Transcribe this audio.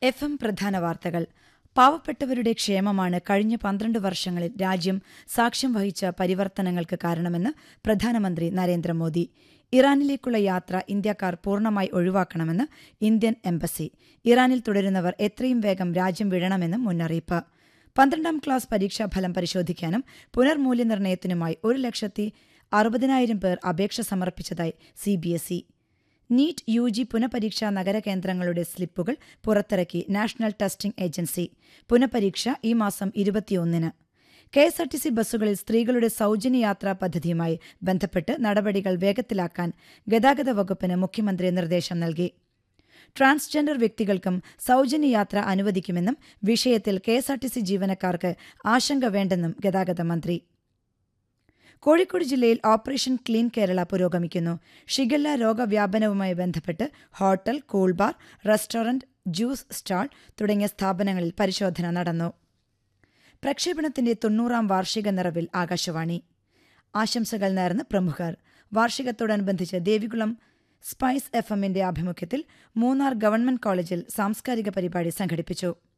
F M പ്രധാന വാർത്തകൾ പാവപ്പെട്ടവരുടെ ക്ഷേമമാണ് കഴിഞ്ഞ പന്ത്രണ്ട് വർഷങ്ങളിൽ രാജ്യം സാക്ഷ്യം വഹിച്ച പരിവർത്തനങ്ങൾക്ക് കാരണമെന്ന് പ്രധാനമന്ത്രി നരേന്ദ്രമോദി ഇറാനിലേക്കുള്ള യാത്ര ഇന്ത്യക്കാർ പൂർണ്ണമായി ഒഴിവാക്കണമെന്ന് ഇന്ത്യൻ എംബസി ഇറാനിൽ തുടരുന്നവർ എത്രയും വേഗം രാജ്യം വിടണമെന്നും മുന്നറിയിപ്പ് പന്ത്രണ്ടാം ക്ലാസ് പരീക്ഷാഫലം പരിശോധിക്കാനും പുനർമൂല്യനിർണ്ണയത്തിനുമായി ഒരു ലക്ഷത്തി അറുപതിനായിരം പേർ അപേക്ഷ സമർപ്പിച്ചതായി C B S E NEET U G പുനഃപരീക്ഷാ നഗരകേന്ദ്രങ്ങളുടെ സ്ലിപ്പുകൾ പുറത്തിറക്കി നാഷണൽ ടെസ്റ്റിംഗ് ഏജൻസി പുനഃപരീക്ഷ ഈ മാസം ഇരുപത്തിയൊന്നിന് K S R T C ബസ്സുകളിൽ സ്ത്രീകളുടെ സൗജന്യ യാത്രാ പദ്ധതിയുമായി ബന്ധപ്പെട്ട് നടപടികൾ വേഗത്തിലാക്കാൻ ഗതാഗത വകുപ്പിന് മുഖ്യമന്ത്രി നിർദ്ദേശം നൽകി ട്രാൻസ്ജെൻഡർ വ്യക്തികൾക്കും സൗജന്യ യാത്ര അനുവദിക്കുമെന്നും വിഷയത്തിൽ K S R T C ജീവനക്കാർക്ക് ആശങ്ക വേണ്ടെന്നും ഗതാഗത മന്ത്രി കോഴിക്കോട് ജില്ലയിൽ ഓപ്പറേഷൻ ക്ലീൻ കേരള പുരോഗമിക്കുന്നു ഷിഗല്ല രോഗവ്യാപനവുമായി ബന്ധപ്പെട്ട് hotel cool bar restaurant juice stall തുടങ്ങിയ സ്ഥാപനങ്ങളിൽ പരിശോധന നടന്നു പ്രക്ഷേപണത്തിന്റെ തൊണ്ണൂറാം വാർഷിക നിറവിൽ ആകാശവാണി ആശംസകൾ നേർന്ന് പ്രമുഖർ വാർഷികത്തോടനുബന്ധിച്ച് ദേവികുളം സ്പൈസ് എഫ് എമ്മിന്റെ ആഭിമുഖ്യത്തിൽ മൂന്നാർ ഗവൺമെന്റ് കോളേജിൽ സാംസ്കാരിക പരിപാടി സംഘടിപ്പിച്ചു